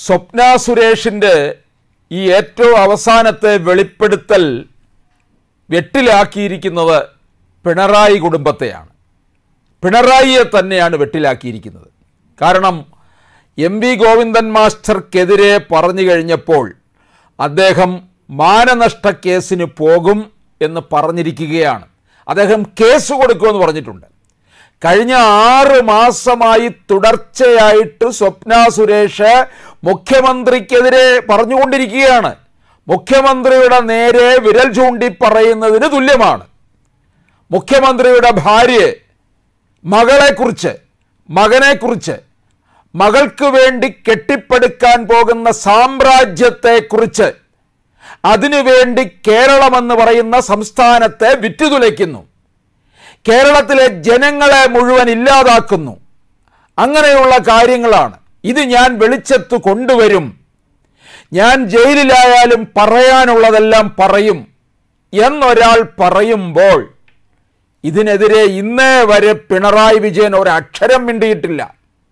സ്വപ്ന സുരേഷിൻ്റെ ഈ ഏറ്റവും അവസാനത്തെ വെളിപ്പെടുത്തൽ വെട്ടിലാക്കിയിരിക്കുന്നത് പിണറായി കുടുംബത്തെയാണ് പിണറായിയെ തന്നെയാണ് വെട്ടിലാക്കിയിരിക്കുന്നത് കാരണം എം വി ഗോവിന്ദൻ മാസ്റ്റർക്കെതിരെ പറഞ്ഞു കഴിഞ്ഞപ്പോൾ അദ്ദേഹം മാനനഷ്ട കേസിന് പോകും എന്ന് പറഞ്ഞിരിക്കുകയാണ് അദ്ദേഹം കേസ് കൊടുക്കുമെന്ന് പറഞ്ഞിട്ടുണ്ട് കഴിഞ്ഞ ആറ് മാസമായി തുടർച്ചയായിട്ട് സ്വപ്ന സുരേഷ് മുഖ്യമന്ത്രിക്കെതിരെ പറഞ്ഞുകൊണ്ടിരിക്കുകയാണ് മുഖ്യമന്ത്രിയുടെ നേരെ വിരൽ ചൂണ്ടി പറയുന്നതിന് തുല്യമാണ് മുഖ്യമന്ത്രിയുടെ ഭാര്യയെ മകളെക്കുറിച്ച് മകനെക്കുറിച്ച് മകൾക്ക് വേണ്ടി കെട്ടിപ്പടുക്കാൻ പോകുന്ന സാമ്രാജ്യത്തെക്കുറിച്ച് അതിനുവേണ്ടി കേരളമെന്ന് പറയുന്ന സംസ്ഥാനത്തെ വിറ്റുതുലയ്ക്കുന്നു കേരളത്തിലെ ജനങ്ങളെ മുഴുവൻ ഇല്ലാതാക്കുന്നു അങ്ങനെയുള്ള കാര്യങ്ങളാണ് ഇത് ഞാൻ വെളിച്ചത്ത് കൊണ്ടുവരും ഞാൻ ജയിലിലായാലും പറയാനുള്ളതെല്ലാം പറയും എന്നൊരാൾ പറയുമ്പോൾ ഇതിനെതിരെ ഇന്നേ വരെ പിണറായി വിജയൻ ഒരക്ഷരം മിണ്ടിയിട്ടില്ല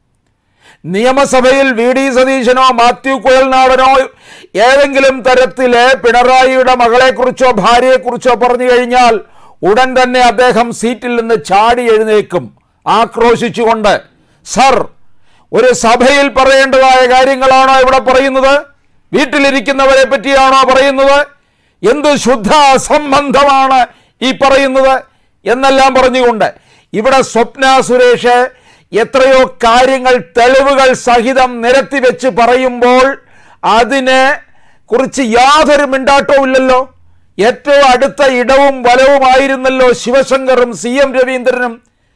നിയമസഭയിൽ വി ഡി സതീശനോ മാത്യു കുഴൽനാടനോ ഏതെങ്കിലും തരത്തില് പിണറായിയുടെ മകളെക്കുറിച്ചോ ഭാര്യയെക്കുറിച്ചോ പറഞ്ഞു കഴിഞ്ഞാൽ ഉടൻ തന്നെ അദ്ദേഹം സീറ്റിൽ നിന്ന് ചാടി എഴുന്നേക്കും ആക്രോശിച്ചുകൊണ്ട് സർ ഒരു സഭയിൽ പറയേണ്ടതായ കാര്യങ്ങളാണോ ഇവിടെ പറയുന്നത് വീട്ടിലിരിക്കുന്നവരെ പറ്റിയാണോ പറയുന്നത് എന്ത് ശുദ്ധ അസംബന്ധമാണ് ഈ പറയുന്നത് എന്നെല്ലാം പറഞ്ഞുകൊണ്ട് ഇവിടെ സ്വപ്ന സുരേഷ് എത്രയോ കാര്യങ്ങൾ തെളിവുകൾ സഹിതം നിരത്തി വെച്ച് പറയുമ്പോൾ അതിനെ കുറിച്ച് യാതൊരു മിണ്ടാട്ടവും ഇല്ലല്ലോ ഏറ്റവും അടുത്ത ഇടവും വലവുമായിരുന്നല്ലോ ശിവശങ്കറും സി എം രവീന്ദ്രനും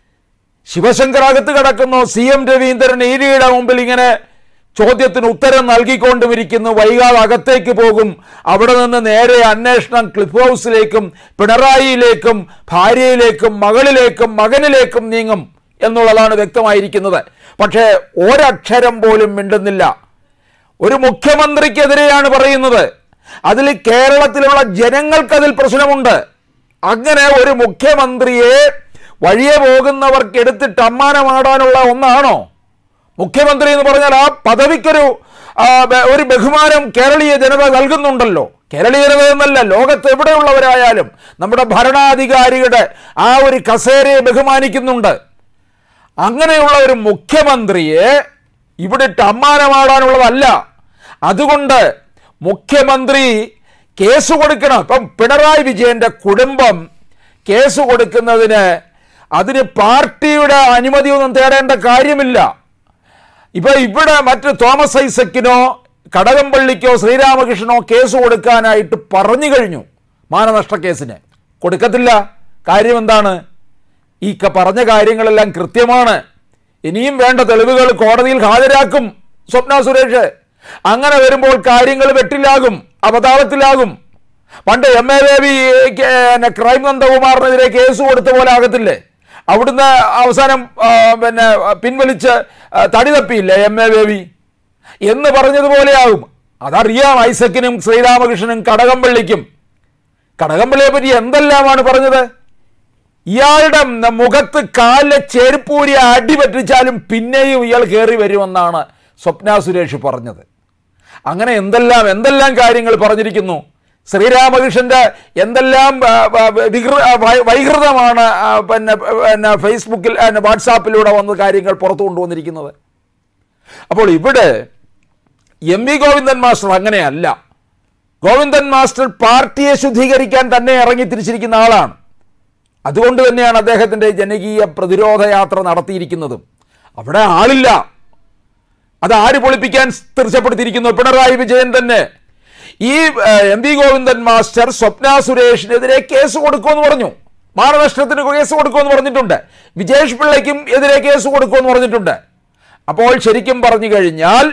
ശിവശങ്കർ അകത്ത് കിടക്കുന്നു സി എം രവീന്ദ്രൻ ഇരിയുടെ മുമ്പിൽ ഇങ്ങനെ ചോദ്യത്തിന് ഉത്തരം നൽകിക്കൊണ്ടുമിരിക്കുന്നു വൈകാതെ അകത്തേക്ക് പോകും അവിടെ നിന്ന് നേരെ അന്വേഷണം ക്ലിഫ് ഹൗസിലേക്കും പിണറായിയിലേക്കും ഭാര്യയിലേക്കും മകളിലേക്കും മകനിലേക്കും നീങ്ങും എന്നുള്ളതാണ് വ്യക്തമായിരിക്കുന്നത് പക്ഷേ ഒരക്ഷരം പോലും മിണ്ടുന്നില്ല ഒരു മുഖ്യമന്ത്രിക്കെതിരെയാണ് പറയുന്നത് അതിൽ കേരളത്തിലുള്ള ജനങ്ങൾക്കതിൽ പ്രശ്നമുണ്ട് അങ്ങനെ ഒരു മുഖ്യമന്ത്രിയെ വഴിയെ പോകുന്നവർക്ക് എടുത്തിട്ട് അമ്മാനമാടാനുള്ള ഒന്നാണോ മുഖ്യമന്ത്രി എന്ന് പറഞ്ഞാൽ ആ പദവിക്കൊരു ആ, ബ- ഒരു ബഹുമാനം കേരളീയ ജനത നൽകുന്നുണ്ടല്ലോ കേരളീയ ജനത എന്നല്ല ലോകത്ത് എവിടെയുള്ളവരായാലും നമ്മുടെ ഭരണാധികാരിയുടെ ആ ഒരു കസേരയെ ബഹുമാനിക്കുന്നുണ്ട് അങ്ങനെയുള്ള ഒരു മുഖ്യമന്ത്രിയെ ഇവിടെ ഇട്ട് അമ്മാനമാടാനുള്ളതല്ല അതുകൊണ്ട് മുഖ്യമന്ത്രി കേസ് കൊടുക്കണം ഇപ്പം പിണറായി വിജയന്റെ കുടുംബം കേസ് കൊടുക്കുന്നതിന് അതിന് പാർട്ടിയുടെ അനുമതിയൊന്നും തേടേണ്ട കാര്യമില്ല ഇപ്പൊ ഇവിടെ മറ്റ് തോമസ് ഐസക്കിനോ കടകംപള്ളിക്കോ ശ്രീരാമകൃഷ്ണനോ കേസ് കൊടുക്കാനായിട്ട് പറഞ്ഞു കഴിഞ്ഞു മാനനഷ്ട കേസിന് കൊടുക്കത്തില്ല കാര്യം എന്താണ് ഈ ക- പറഞ്ഞ കാര്യങ്ങളെല്ലാം കൃത്യമാണ് ഇനിയും വേണ്ട തെളിവുകൾ കോടതിയിൽ ഹാജരാക്കും സ്വപ്ന സുരേഷ് അങ്ങനെ വരുമ്പോൾ കാര്യങ്ങൾ വെട്ടിലാകും അവതാളത്തിലാകും പണ്ട് എം എ ദേവി ക്രൈം നന്ദകുമാറിനെതിരെ കേസ് കൊടുത്ത പോലെ ആകത്തില്ലേ അവിടുന്ന് അവസാനം ആ, പിന്നെ പിൻവലിച്ച് ആ, തടി തപ്പിയില്ലേ എം എ ദേവി എന്ന് പറഞ്ഞതുപോലെയാകും അതറിയാം ഐസക്കിനും ശ്രീരാമകൃഷ്ണനും കടകംപള്ളിക്കും കടകംപള്ളിയെ പറ്റി എന്തെല്ലാമാണ് പറഞ്ഞത് ഇയാളുടെ ന- മുഖത്ത് കാലിലെ ചെരുപ്പൂരി അടി പറ്റിച്ചാലും പിന്നെയും ഇയാൾ കയറി വരുമെന്നാണ് സ്വപ്ന സുരേഷ് പറഞ്ഞത് അങ്ങനെ എന്തെല്ലാം എന്തെല്ലാം കാര്യങ്ങൾ പറഞ്ഞിരിക്കുന്നു ശ്രീരാമകൃഷ്ണന്റെ എന്തെല്ലാം ആ, ആ, വികൃ- ആ, വൈ- വൈകൃതമാണ് ആ, പിന്നെ പിന്നെ ഫേസ്ബുക്കിൽ ആ, വാട്സാപ്പിലൂടെ വന്ന കാര്യങ്ങൾ പുറത്തു കൊണ്ടുവന്നിരിക്കുന്നത് അപ്പോൾ ഇവിടെ എം വി ഗോവിന്ദൻ മാസ്റ്റർ അങ്ങനെയല്ല ഗോവിന്ദൻ മാസ്റ്റർ പാർട്ടിയെ ശുദ്ധീകരിക്കാൻ തന്നെ ഇറങ്ങി തിരിച്ചിരിക്കുന്ന ആളാണ് അതുകൊണ്ട് തന്നെയാണ് അദ്ദേഹത്തിൻ്റെ ജനകീയ പ്രതിരോധ യാത്ര നടത്തിയിരിക്കുന്നതും അവിടെ ആളില്ല അത് ആര് പൊളിപ്പിക്കാൻ തീർച്ചപ്പെടുത്തിയിരിക്കുന്നു പിണറായി വിജയൻ തന്നെ ഈ ഏഹ്, M V Govindan master Swapna സുരേഷിനെതിരെ കേസ് കൊടുക്കുമെന്ന് പറഞ്ഞു മാനനഷ്ടത്തിന് കേസ് കൊടുക്കുമെന്ന് പറഞ്ഞിട്ടുണ്ട് വിജേഷ് പിള്ളയ്ക്കും എതിരെ കേസ് കൊടുക്കുമെന്ന് പറഞ്ഞിട്ടുണ്ട് അപ്പോൾ ശരിക്കും പറഞ്ഞു കഴിഞ്ഞാൽ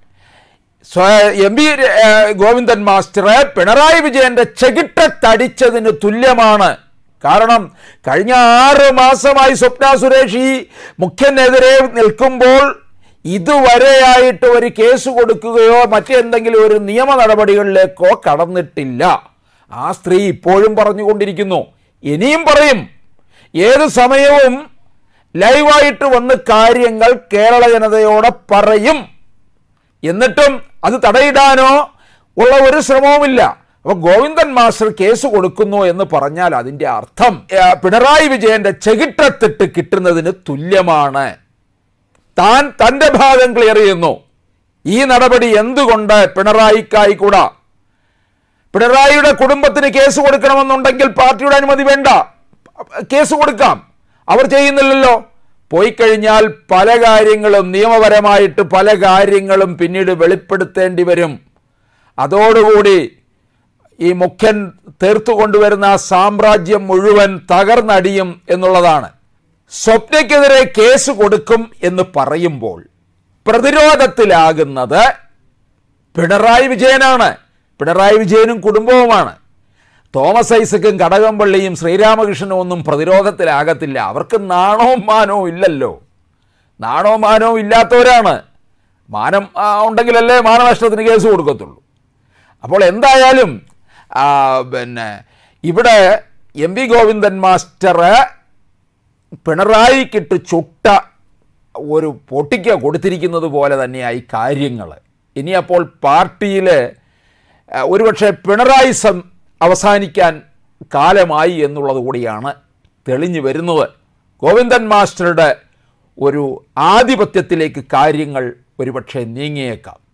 സ്വ- എം പി ഏഹ്, ഗോവിന്ദൻ മാസ്റ്ററെ പിണറായി വിജയന്റെ ചെകിട്ടത്തടിച്ചതിന് തുല്യമാണ് കാരണം കഴിഞ്ഞ ആറ് മാസമായി സ്വപ്ന സുരേഷ് ഈ മുഖ്യനെതിരെ നിൽക്കുമ്പോൾ ഇതുവരെയായിട്ട് ഒരു കേസ് കൊടുക്കുകയോ മറ്റെന്തെങ്കിലും ഒരു നിയമ നടപടികളിലേക്കോ കടന്നിട്ടില്ല ആ സ്ത്രീ ഇപ്പോഴും പറഞ്ഞുകൊണ്ടിരിക്കുന്നു ഇനിയും പറയും ഏത് സമയവും ലൈവായിട്ട് വന്ന് കാര്യങ്ങൾ കേരള ജനതയോടെ പറയും എന്നിട്ടും അത് തടയിടാനോ ഉള്ള ഒരു ശ്രമവുമില്ല അപ്പോൾ ഗോവിന്ദൻ മാസ്റ്റർ കേസ് കൊടുക്കുന്നു എന്ന് പറഞ്ഞാൽ അതിൻ്റെ അർത്ഥം ആ, പിണറായി വിജയന്റെ ചെകിട്ടത്തിട്ട് കിട്ടുന്നതിന് തുല്യമാണ് താൻ തൻ്റെ ഭാഗം ക്ലിയർ ചെയ്യുന്നു ഈ നടപടി എന്തുകൊണ്ട് പിണറായിക്കായിക്കൂടാ പിണറായിയുടെ കുടുംബത്തിന് കേസ് കൊടുക്കണമെന്നുണ്ടെങ്കിൽ പാർട്ടിയുടെ അനുമതി വേണ്ട കേസ് കൊടുക്കാം അവർ ചെയ്യുന്നില്ലല്ലോ പോയി കഴിഞ്ഞാൽ പല കാര്യങ്ങളും നിയമപരമായിട്ട് പല കാര്യങ്ങളും പിന്നീട് വെളിപ്പെടുത്തേണ്ടി വരും അതോടുകൂടി ഈ മുഖ്യൻ തീർത്തു കൊണ്ടുവരുന്ന ആ സാമ്രാജ്യം മുഴുവൻ തകർന്നടിയും എന്നുള്ളതാണ് സ്വപ്നയ്ക്കെതിരെ കേസ് കൊടുക്കും എന്ന് പറയുമ്പോൾ പ്രതിരോധത്തിലാകുന്നത് പിണറായി വിജയനാണ് പിണറായി വിജയനും കുടുംബവുമാണ് തോമസ് ഐസക്കും കടകംപള്ളിയും ശ്രീരാമകൃഷ്ണനും ഒന്നും പ്രതിരോധത്തിലാകത്തില്ല അവർക്ക് നാണവും മാനവും ഇല്ലല്ലോ നാണവും മാനവും ഇല്ലാത്തവരാണ് മാനം ആ, ഉണ്ടെങ്കിലല്ലേ മാനനഷ്ടത്തിന് കേസ് കൊടുക്കത്തുള്ളൂ അപ്പോൾ എന്തായാലും ആ, പിന്നെ ഇവിടെ എം വി ഗോവിന്ദൻ മാസ്റ്റർ പിണറായിക്കിട്ട് ചുട്ട ഒരു പൊട്ടിക്ക കൊടുത്തിരിക്കുന്നത് പോലെ തന്നെയായി കാര്യങ്ങൾ ഇനി അപ്പോൾ പാർട്ടിയിൽ ഒരുപക്ഷെ പിണറായി സം അവസാനിക്കാൻ കാലമായി എന്നുള്ളത് കൂടിയാണ് തെളിഞ്ഞു വരുന്നത് ഗോവിന്ദൻ മാസ്റ്ററുടെ ഒരു ആധിപത്യത്തിലേക്ക് കാര്യങ്ങൾ ഒരുപക്ഷെ നീങ്ങിയേക്കാം